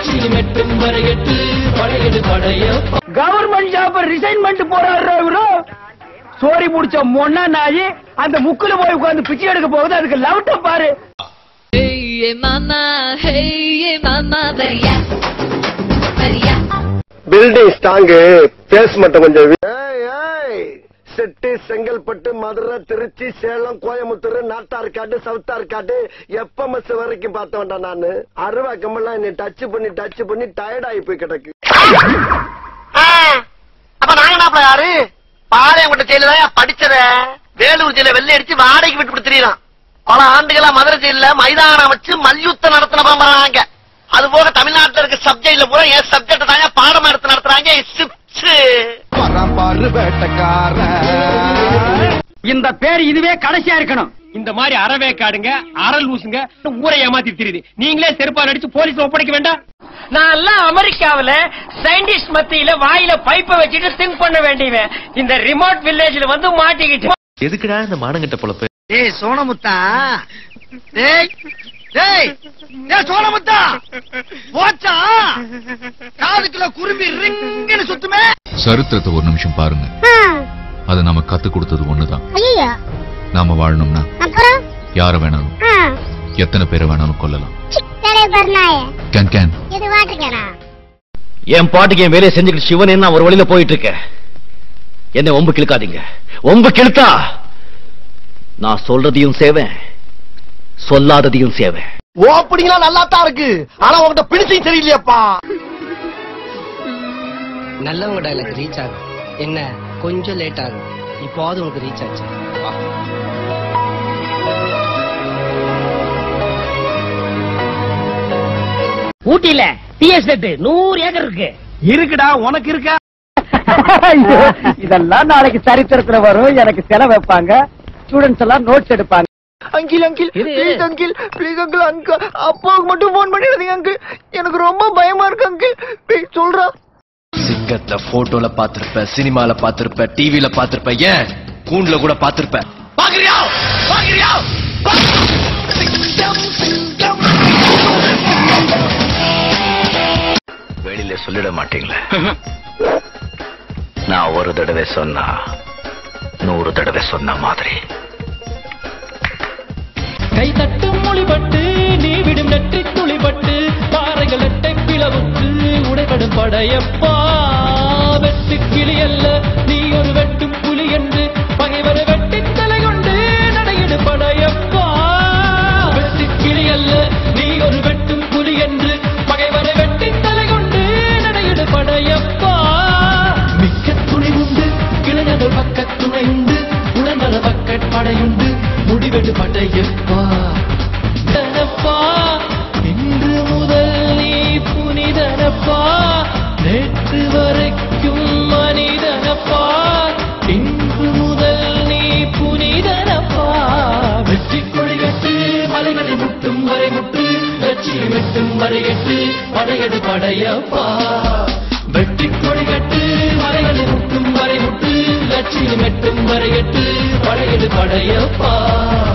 லட்சியம் எட்டும் வரையட்டு படையெடு படையப்பா கவர்மெண்ட் ஜாப் ரிசைன் பண்ணிட்டு போறாரு இவரு சோரி முடிச்ச மொன்னா நாயி அந்த முக்குல போய் உட்கார்ந்து பிச்சை எடுக்க போகுது அதுக்கு லவுட்ட பாரு Hey mama, hey mama, beria, beria. Building strong base மட்டும் கொஞ்சம் வீ- ஏய், ஏய், செட்டி செங்கல்பட்டு மதுரை திருச்சி சேலம் கோயம்புத்தூர் நாட்டார்காடு சவுத்தார்காடு எப்பமஸ் வரைக்கும் பார்த்த வேண்டாம் நானு அருவா கம்பெல்லாம் என்னை டச் பண்ணி டச் பண்ணி டயர்ட் ஆகி போய் கிடக்கு அப்ப நாங்க நாப்பல யாரு பாளையங்கோட்டை ஜெயில தான் படிச்சத வேலூர் ஜெயில வெள்ளை அடிச்சு வாடகைக்கு விட்டு கொடுத்துறான் பல ஆண்டுகளா மதுரை ஜெயில மைதானம் வச்சு மல்யுத்தம் நடத்தின பாம்பறாங்க அது போக தமிழ்நாட்டுல இருக்க சப்ஜெக்ட்ல பூரா என் சப்ஜெக்ட் தாங்க பாடம் எடுத்து நடத்துறாங்க சிப்ஸ் இந்த பேர் இதுவே கடைசியா இருக்கணும் இந்த மாதிரி அறவேக்காடுங்க அரல் ஊசுங்க ஊரை ஏமாத்தி தெரியுது நீங்களே செருப்பால் அடிச்சு போலீஸ் ஒப்படைக்க வேண்டாம் நான் எல்லாம் அமெரிக்காவுல சயின்டிஸ்ட் மத்தியில வாயில பைப்பை வச்சுட்டு திங்க் பண்ண வேண்டியவன் இந்த ரிமோட் வில்லேஜ்ல வந்து மாட்டிக்கிட்டு எதுக்குடா இந்த மானங்கிட்ட பொழப்பு ஏய் சோனமுத்தா டேய் டேய் டேய் சோனமுத்தா போச்சா காதுக்குள்ள குரும்பி ரிங்குன்னு சுத்துமே சரித்திரத்தை ஒரு நிமிஷம் பாருங்க அது நாம கத்து கொடுத்தது ஒண்ணுதான் நாம வாழணும்னா யார வேணாலும் எத்தனை பேரை வேணாலும் கொல்லலாம் கேன் கேன் என் பாட்டுக்கு என் வேலையை செஞ்சுக்கிட்டு சிவன் என்ன ஒரு வழியில போயிட்டு இருக்க என்ன ஒம்பு கிழக்காதீங்க ஒம்பு கிழத்தா நான் சொல்றதையும் சேவேன் சொல்லாததையும் சேவேன் ஓப்பனிங்லாம் நல்லா தான் இருக்கு ஆனா உங்ககிட்ட பிடிச்சும் சரியில்லையாப்பா நல்லவங்க டைலாக் ரீச் ஆகும் என்ன கொஞ்சம் லேட் ஆகும் இப்போது உனக்கு ரீச் ஆச்சு வா. ஊட்டியில டிஎஸ் நூறு ஏக்கர் இருக்கு இருக்குடா உனக்கு இருக்கா இதெல்லாம் நாளைக்கு சரித்திரத்துல வரும் எனக்கு செலவு வைப்பாங்க ஸ்டூடெண்ட்ஸ் எல்லாம் நோட்ஸ் எடுப்பாங்க uncle uncle please uncle please uncle uncle அப்பாவுக்கு மட்டும் போன் பண்ணிடுறீங்க அங்கிள் எனக்கு ரொம்ப பயமா இருக்கு அங்கிள் ப்ளீஸ் சொல்றா சிங்கத்தை போட்டோல பாத்திருப்ப சினிமால பாத்திருப்ப டிவில பாத்திருப்ப ஏன் கூண்டுல கூட பாத்திருப்ப பாக்குறியா பாக்குறியா வெளியில சொல்லிட மாட்டீங்களே நான் ஒரு தடவை சொன்னா நூறு தடவை சொன்ன மாதிரி கை தட்டும் மொழிபட்டு நீ விடும் நெற்றி துளிபட்டு பாறைகள் எட்டை பிளவுற்று உடைபடும் படையப்பா வெட்டு கிளி அல்ல நீ ஒரு வெட்டும் புலி என்று பகைவரை வெட்டி தலை கொண்டு நடையிடு படையப்பா வெட்டு கிளி அல்ல நீ ஒரு வெட்டும் புலி என்று பகைவரை வெட்டி தலை கொண்டு நடையிடு படையப்பா மிக்க துணிவுண்டு இளைஞர்கள் பக்க துணையுண்டு உடம்பர பக்கட் படையுண்டு முடிவெடு படையப்பா தனப்பா இன்று முதல் நீ புனிதனப்பா நேற்று வரைக்கும் மனிதனப்பா இன்று முதல் நீ புனிதனப்பா வெற்றி கொடி கட்டு மலைகளை முட்டும் வரை முட்டு லட்சியம் வெட்டும் வரை எட்டு படையெடு படையப்பா வெற்றி கொடி கட்டு மலைகளை முட்டும் வரை முட்டு லட்சியம் எட்டும் வரை எட்டு படையெடு படையப்பா